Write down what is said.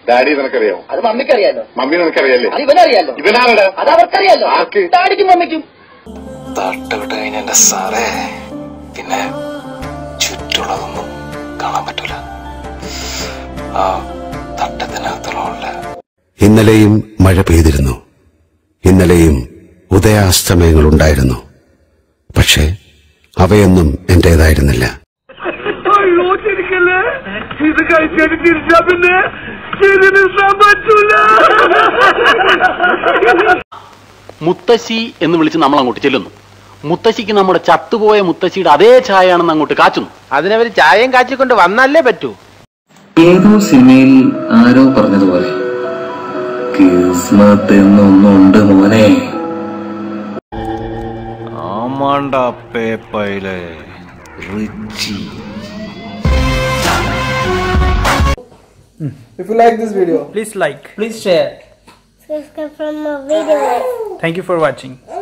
Daddy നിനക്കറിയാമോ അത് മമ്മിക്കറിയാലോ mummy നിനക്കറിയാലേ അത് ഇവനറിയാലോ ഇവനാരടാ അത് അവർക്കറിയാലോ ആർക്ക്? ഡാഡിക്കും മമ്മിക്കും തട്ടുവിട്ട് കഴിഞ്ഞ എന്റെ സാറേ പിന്നെ ചുറ്റുള്ളതൊന്നും കാണാൻ പറ്റൂല ആ തട്ടത്തിനകത്തുള്ള ഇന്നലെയും മഴ പെയ്തിരുന്നു ഇന്നലെയും ഉദയാസ്തമയങ്ങൾ ഉണ്ടായിരുന്നു പക്ഷേ അവയൊന്നും എന്റേതായിരുന്നില്ല അയ്യോ ചിരിക്കല്ലേ ഇത് കഴിച്ചിട്ട് തിരിച്ചാ പിന്നെ ചിരി നിർത്താൻ പറ്റൂല മുത്തശ്ശി എന്ന് വിളിച്ച് നമ്മൾ അങ്ങോട്ട് ചെല്ലുന്നു മുത്തശ്ശിക്ക് നമ്മുടെ ചത്തുപോയ മുത്തശ്ശിയുടെ അതേ ഛായയാണെന്ന് അങ്ങോട്ട് കാച്ചുന്നു അതിനവര് ചായയും കാച്ചിക്കൊണ്ട് വന്നല്ലേ പറ്റൂ ഏതോ സിനിമയിൽ ആരോ പറഞ്ഞതുപോലെ കിസ്മത്ത് എന്നൊന്നുണ്ട് മോനെ ആമാണ്ട പേപ്പയിലെ Richie If you like this video, Please like. please share. subscribe from my video. Thank you for watching.